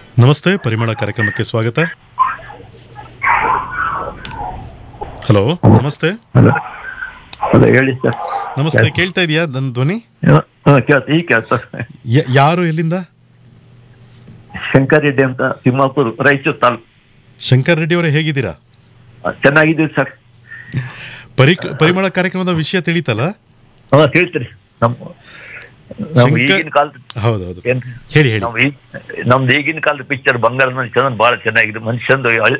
ನಮಸ್ತೆ ಪರಿಮಳ ಕಾರ್ಯಕ್ರಮಕ್ಕೆ ಸ್ವಾಗತ ಹಲೋ ನಮಸ್ತೆ ಹಲೋ ಹಲೋ ಹೇಳಿ ಸರ್ ನಮಸ್ತೆ ಕೇಳ್ತಾ ಇದೆಯಾ ನನ್ನ ಧ್ವನಿ ಹಾಂ ಕೇಳ್ತ ಈಗ ಕೇಳ್ತ ಯ- ಯಾರು ಎಲ್ಲಿಂದ ಶಂಕರ್ ರೆಡ್ಡಿ ಅಂತ ತಿಮ್ಮಾಪುರ್ ರಾಯಚೂರು ತಾಲೂಕು ಶಂಕರ್ ರೆಡ್ಡಿ ಅವರೇ ಹೇಗಿದ್ದೀರಾ ಚೆನ್ನಾಗಿದ್ದೀವಿ ಸರ್ ಪರಿ ಪರಿಮಳ ಕಾರ್ಯಕ್ರಮದ ವಿಷಯ ತಿಳಿತಲ್ಲ ಹಾಂ ಹೇಳ್ತೀರಿ ನಮ್ಮ ನಮ್ಮ ಶಂಕರ್- ಈಗಿನ ಕಾಲದ ಹೌದೌದು ಏನ್ ಹೇಳಿ ಹೇಳಿ ನಾವು ಈ ನಮ್ದು ಈಗಿನ ಕಾಲದ ಪಿಕ್ಚರ್ ಬಂಗಾರದ ಚಂದ ಬಹಳ ಚೆನ್ನಾಗಿದೆ ಮನುಷ್ಯಂದು ಹಳ್-